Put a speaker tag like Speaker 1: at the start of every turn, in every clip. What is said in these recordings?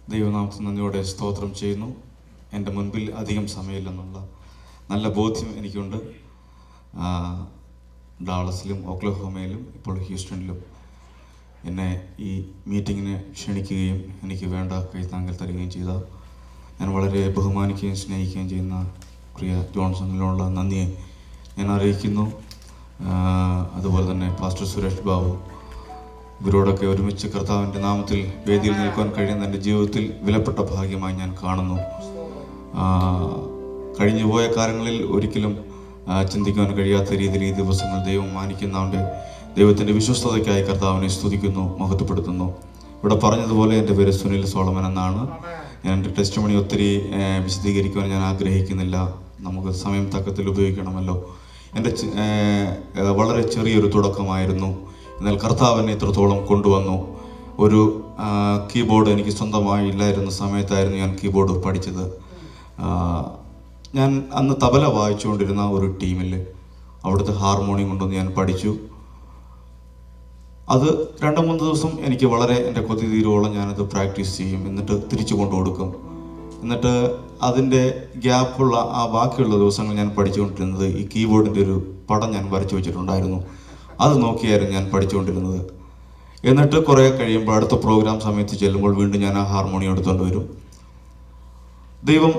Speaker 1: ദൈവനാമത്തിന് നന്ദിയോടെ സ്തോത്രം ചെയ്യുന്നു എൻ്റെ മുൻപിൽ അധികം സമയമില്ലെന്നുള്ള നല്ല ബോധ്യം എനിക്കുണ്ട് ആ, ഡാളസിലും ഒക്ലഹോമയിലും ഇപ്പോൾ ഹ്യൂസ്റ്റണിലും എന്നെ ഈ മീറ്റിങ്ങിന് ക്ഷണിക്കുകയും എനിക്ക് വേണ്ട കൈത്താങ്കൽ തരികയും ചെയ്ത ഞാൻ വളരെ ബഹുമാനിക്കുകയും സ്നേഹിക്കുകയും ചെയ്യുന്ന പ്രിയ ജോൺസണിലുള്ള നന്ദിയെ ഞാൻ അറിയിക്കുന്നു ആ, അതുപോലെ തന്നെ പാസ്റ്റർ സുരേഷ് ബാബു ഇവരോടൊക്കെ ഒരുമിച്ച് കർത്താവിൻ്റെ നാമത്തിൽ വേദിയിൽ നിൽക്കുവാൻ കഴിയുന്ന എൻ്റെ ജീവിതത്തിൽ വിലപ്പെട്ട ഭാഗ്യമായി ഞാൻ കാണുന്നു ആ, കഴിഞ്ഞു പോയ കാലങ്ങളിൽ ഒരിക്കലും ആ, ചിന്തിക്കുവാൻ കഴിയാത്ത രീതിയിൽ ഈ ദിവസങ്ങൾ ദൈവം മാനിക്കുന്നവൻ്റെ ദൈവത്തിൻ്റെ വിശ്വസ്തതയ്ക്കായി കർത്താവിനെ സ്തുതിക്കുന്നു മഹത്വപ്പെടുത്തുന്നു ഇവിടെ പറഞ്ഞതുപോലെ എൻ്റെ പേര് സുനിൽ സോളമൻ എന്നാണ് ഞാൻ എൻ്റെ ടെസ്റ്റ് മണി ഒത്തിരി ആ, വിശദീകരിക്കുവാൻ ഞാൻ ആഗ്രഹിക്കുന്നില്ല നമുക്ക് സമയം തക്കത്തിൽ ഉപയോഗിക്കണമല്ലോ എൻ്റെ ചെ- ആ, ആ, വളരെ ചെറിയൊരു തുടക്കമായിരുന്നു എന്നാൽ കർത്താവ് എന്നെ ഇത്രത്തോളം കൊണ്ടുവന്നു ഒരു ആ, കീബോർഡ് എനിക്ക് സ്വന്തമായി ഇല്ലായിരുന്ന സമയത്തായിരുന്നു ഞാൻ കീബോർഡ് പഠിച്ചത് ആ, ഞാൻ അന്ന് തബല വായിച്ചുകൊണ്ടിരുന്ന ഒരു ടീമിൽ അവിടുത്തെ ഹാർമോണിയം കൊണ്ടുവന്ന് ഞാൻ പഠിച്ചു അത് രണ്ട് മൂന്ന് ദിവസം എനിക്ക് വളരെ എൻ്റെ കൊതി തീരുവോളം ഞാനത് പ്രാക്ടീസ് ചെയ്യും എന്നിട്ട് തിരിച്ചു കൊണ്ടു കൊടുക്കും എന്നിട്ട് അതിൻ്റെ ഗ്യാപ്പുള്ള ആ ബാക്കിയുള്ള ദിവസങ്ങൾ ഞാൻ പഠിച്ചുകൊണ്ടിരുന്നത് ഈ കീബോർഡിൻ്റെ ഒരു പടം ഞാൻ വരച്ചു വെച്ചിട്ടുണ്ടായിരുന്നു അത് നോക്കിയായിരുന്നു ഞാൻ പഠിച്ചുകൊണ്ടിരുന്നത് എന്നിട്ട് കുറേ കഴിയുമ്പോൾ അടുത്ത പ്രോഗ്രാം സമയത്ത് ചെല്ലുമ്പോൾ വീണ്ടും ഞാൻ ആ ഹാർമോണിയം എടുത്തുകൊണ്ട് വരും ദൈവം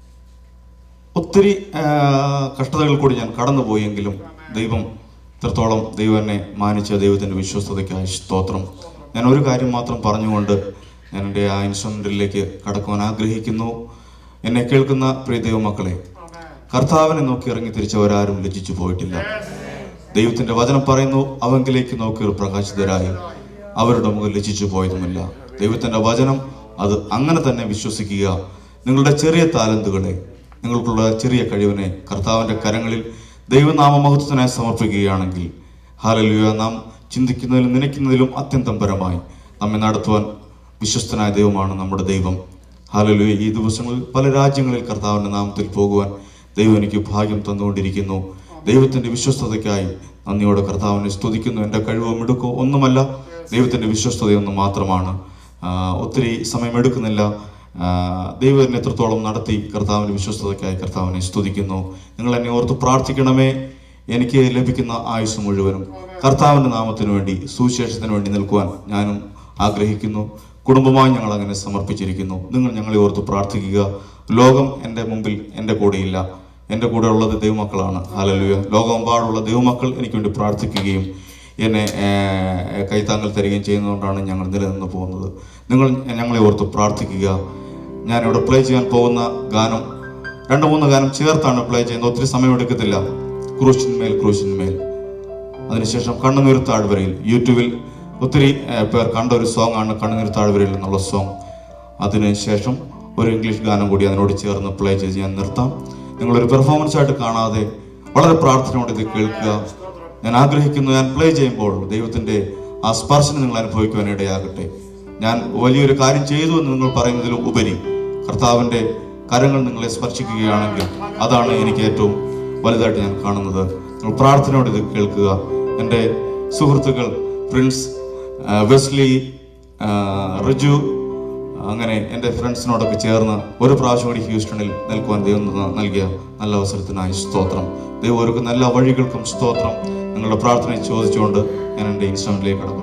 Speaker 1: ഒത്തിരി ആ, കഷ്ടതകൾ കൂടി ഞാൻ കടന്നുപോയെങ്കിലും ദൈവം ഇത്രത്തോളം ദൈവം എന്നെ മാനിച്ച ദൈവത്തിൻ്റെ വിശ്വസ്തതയ്ക്കായി സ്തോത്രം ഞാൻ ഒരു കാര്യം മാത്രം പറഞ്ഞുകൊണ്ട് ഞാൻ എൻ്റെ ആ ഇൻസ്ട്രുമെൻറ്റിലേക്ക് കടക്കുവാൻ ആഗ്രഹിക്കുന്നു എന്നെ കേൾക്കുന്ന പ്രിയ ദൈവമക്കളെ കർത്താവിനെ നോക്കി ഇറങ്ങി തിരിച്ചവരാരും ലജ്ജിച്ചു പോയിട്ടില്ല ദൈവത്തിന്റെ വചനം പറയുന്നു അവങ്കിലേക്ക് നോക്കി പ്രകാശിതരായി അവരുടെ മുഖം ലജ്ജിച്ചു പോയതുമില്ല ദൈവത്തിന്റെ വചനം അത് അങ്ങനെ തന്നെ വിശ്വസിക്കുക നിങ്ങളുടെ ചെറിയ താലന്തുകളെ നിങ്ങൾക്കുള്ള ചെറിയ കഴിവിനെ കർത്താവിന്റെ കരങ്ങളിൽ ദൈവനാമ മഹത്വത്തിനായി സമർപ്പിക്കുകയാണെങ്കിൽ ഹാലലുയ നാം ചിന്തിക്കുന്നതിലും നനയ്ക്കുന്നതിലും അത്യന്തം പരമായി നമ്മെ നടത്തുവാൻ വിശ്വസ്തനായ ദൈവമാണ് നമ്മുടെ ദൈവം ഹാലലുയ ഈ ദിവസങ്ങളിൽ പല രാജ്യങ്ങളിൽ കർത്താവിന്റെ നാമത്തിൽ പോകുവാൻ ദൈവം എനിക്ക് ഭാഗ്യം തന്നുകൊണ്ടിരിക്കുന്നു ദൈവത്തിന്റെ വിശ്വസ്തതയ്ക്കായി നന്ദിയോടെ കർത്താവിനെ സ്തുതിക്കുന്നു എൻ്റെ കഴിവോ മിടുക്കോ ഒന്നുമല്ല ദൈവത്തിന്റെ വിശ്വസ്തതയൊന്നും മാത്രമാണ് ആ, ഒത്തിരി സമയമെടുക്കുന്നില്ല ആ, ദൈവം എന്നെ എത്രത്തോളം നടത്തി കർത്താവിന്റെ വിശ്വസ്തതയ്ക്കായി കർത്താവിനെ സ്തുതിക്കുന്നു നിങ്ങൾ എന്നെ ഓർത്ത് പ്രാർത്ഥിക്കണമേ എനിക്ക് ലഭിക്കുന്ന ആയുസ് മുഴുവനും കർത്താവിന്റെ നാമത്തിന് വേണ്ടി സുവിശേഷത്തിന് വേണ്ടി നിൽക്കുവാൻ ഞാനും ആഗ്രഹിക്കുന്നു കുടുംബമായി ഞങ്ങൾ അങ്ങനെ സമർപ്പിച്ചിരിക്കുന്നു നിങ്ങൾ ഞങ്ങളെ ഓർത്ത് പ്രാർത്ഥിക്കുക ലോകം എൻ്റെ മുമ്പിൽ എൻ്റെ കൂടെയില്ല എൻ്റെ കൂടെ ഉള്ളത് ദൈവമക്കളാണ് ഹാലലുയ ലോകമെമ്പാടുള്ള ദൈവമക്കൾ എനിക്ക് വേണ്ടി പ്രാർത്ഥിക്കുകയും എന്നെ ഏർ, കൈത്താങ്ങൽ തരികയും ചെയ്യുന്നതുകൊണ്ടാണ് ഞങ്ങൾ നിലനിന്ന് പോകുന്നത് നിങ്ങൾ ഞങ്ങളെ ഓർത്ത് പ്രാർത്ഥിക്കുക ഞാനിവിടെ പ്ലേ ചെയ്യാൻ പോകുന്ന ഗാനം രണ്ട് മൂന്ന് ഗാനം ചേർത്താണ് പ്ലേ ചെയ്യുന്നത് ഒത്തിരി സമയമെടുക്കത്തില്ല ക്രൂശിന്മേൽ ക്രൂശിന്മേൽ അതിനുശേഷം കണ്ണുനീർ താഴ്വരയിൽ യൂട്യൂബിൽ ഒത്തിരി ഏർ, പേർ കണ്ട ഒരു സോങ് ആണ് കണ്ണുനീർ താഴ്വരയിൽ എന്നുള്ള സോങ് അതിനുശേഷം ഒരു ഇംഗ്ലീഷ് ഗാനം കൂടി അതിനോട് ചേർന്ന് പ്ലേ ചെയ്ത് ഞാൻ നിർത്താം നിങ്ങളൊരു പെർഫോമൻസ് ആയിട്ട് കാണാതെ വളരെ പ്രാർത്ഥനയോടെ ഇത് കേൾക്കുക ഞാൻ ആഗ്രഹിക്കുന്നു ഞാൻ പ്ലേ ചെയ്യുമ്പോൾ ദൈവത്തിൻ്റെ ആ സ്പർശനം നിങ്ങൾ അനുഭവിക്കുവാൻ ഇടയാകട്ടെ ഞാൻ വലിയൊരു കാര്യം ചെയ്തു എന്ന് നിങ്ങൾ പറയുന്നതിലും ഉപരി കർത്താവിൻ്റെ കരങ്ങൾ നിങ്ങളെ സ്പർശിക്കുകയാണെങ്കിൽ അതാണ് എനിക്ക് ഏറ്റവും വലുതായിട്ട് ഞാൻ കാണുന്നത് നിങ്ങൾ പ്രാർത്ഥനയോടെ ഇത് കേൾക്കുക എൻ്റെ സുഹൃത്തുക്കൾ പ്രിൻസ് ആ, വെസ്ലി ആ, റിജു അങ്ങനെ എൻ്റെ ഫ്രണ്ട്സിനോടൊക്കെ ചേർന്ന് ഒരു പ്രാവശ്യം കൂടി ഹ്യൂസ്റ്റണിൽ നിൽക്കുവാൻ ദൈവം ന- നൽകിയ നല്ല അവസരത്തിനായി സ്തോത്രം ദൈവം ഒരുക്കുന്ന എല്ലാ വഴികൾക്കും സ്തോത്രം നിങ്ങളുടെ പ്രാർത്ഥന ചോദിച്ചുകൊണ്ട് ഞാൻ എൻ്റെ ഇൻസ്ട്രുമെന്റിലേക്ക് കടക്കുന്നു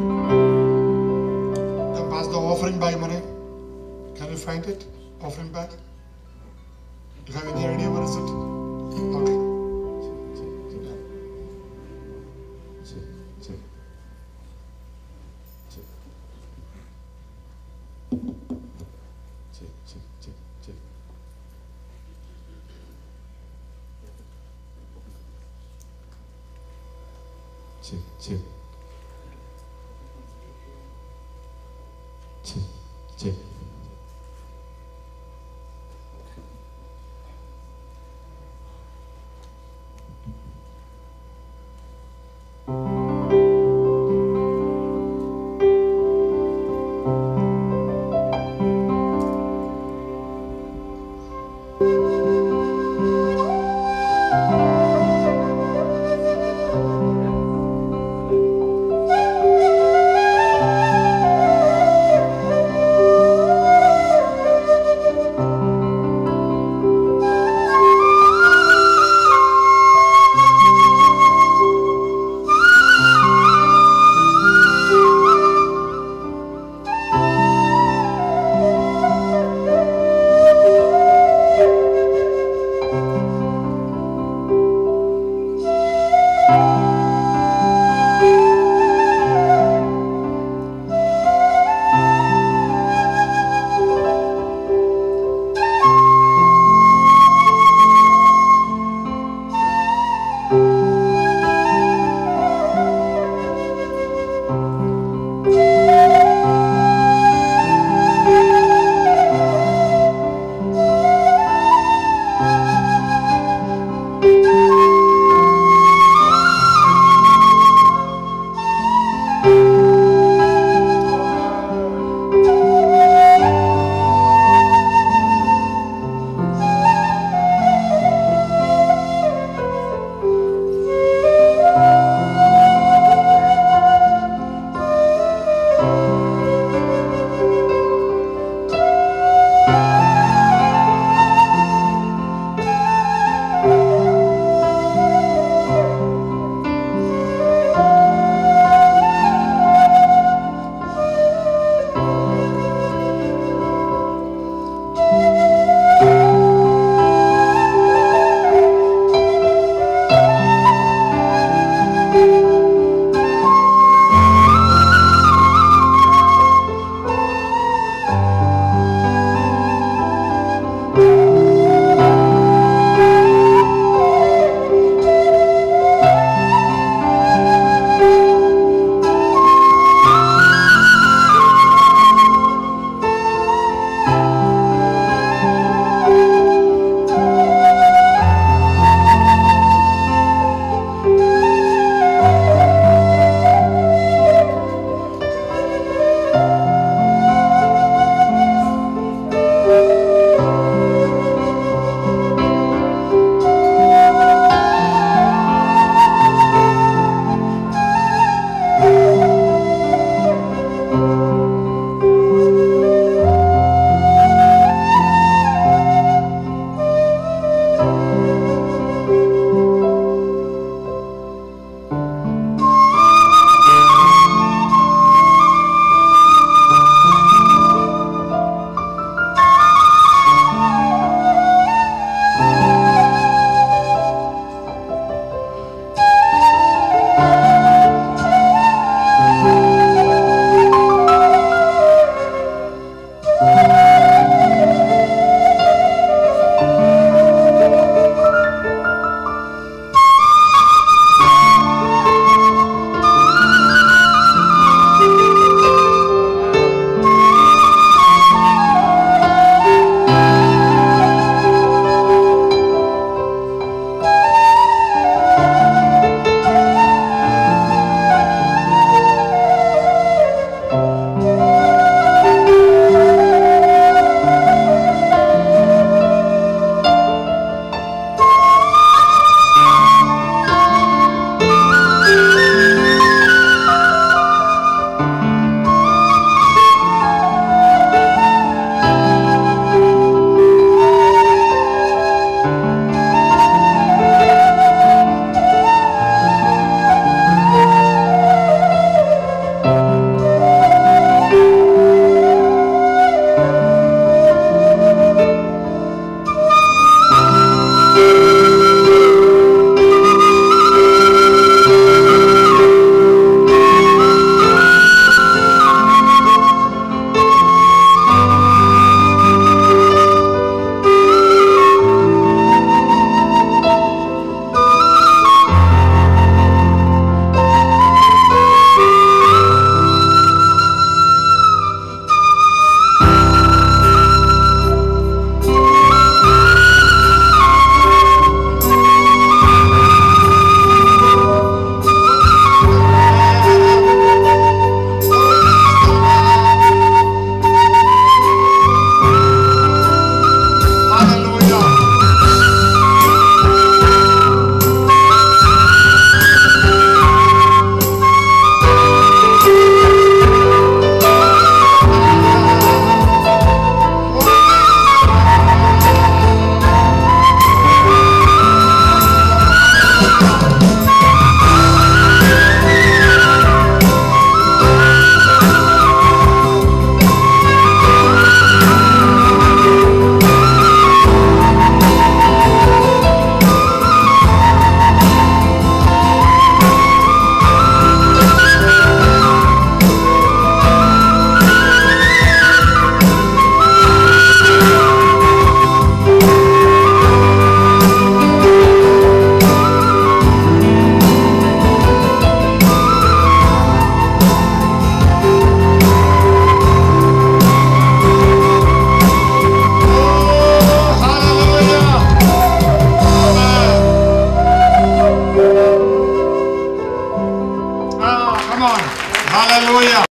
Speaker 2: Then pass the offering bag, money. Can you find it? Offering bag? Do you have any idea where is it? Okay.
Speaker 1: Check, check. Check, check.